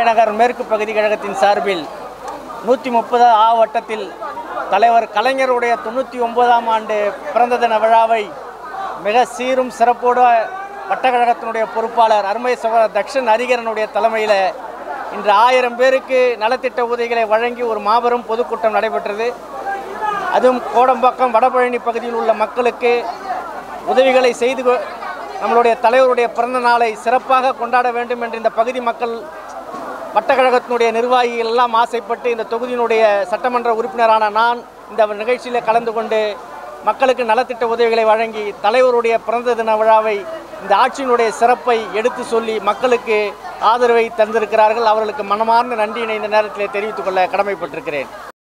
நகர் மேற்கு பகுதி கழகத்தின் சார்பில் நூற்றி முப்பது ஆ வட்டத்தில் தலைவர் கலைஞருடைய தொண்ணூற்றி ஒன்பதாம் ஆண்டு பிறந்த தின விழாவை மிக சீரும் சிறப்போடு வட்டக்கழகத்தினுடைய பொறுப்பாளர் அருமை சகோதரர் தக்ஷன் ஹரிகரனுடைய தலைமையில் இன்று ஆயிரம் பேருக்கு நலத்திட்ட உதவிகளை வழங்கி ஒரு மாபெரும் பொதுக்கூட்டம் நடைபெற்றது அதுவும் கோடம்பாக்கம் வடபழனி பகுதியில் உள்ள மக்களுக்கு உதவிகளை செய்து கொ- நம்மளுடைய தலைவருடைய பிறந்த நாளை சிறப்பாக கொண்டாட வேண்டும் என்று இந்த பகுதி மக்கள் வட்டக்கழகத்தினுடைய நிர்வாகிகள் எல்லாம் ஆசைப்பட்டு இந்த தொகுதியினுடைய சட்டமன்ற உறுப்பினரான நான் இந்த நிகழ்ச்சியில் கலந்து கொண்டு மக்களுக்கு நலத்திட்ட உதவிகளை வழங்கி தலைவருடைய பிறந்த தின விழாவை இந்த ஆட்சியினுடைய சிறப்பை எடுத்து சொல்லி மக்களுக்கு ஆதரவை தந்திருக்கிறார்கள் அவர்களுக்கு மனமார்ந்த நன்றியினை இந்த நேரத்தில் தெரிவித்துக் கொள்ள கடமைப்பட்டிருக்கிறேன்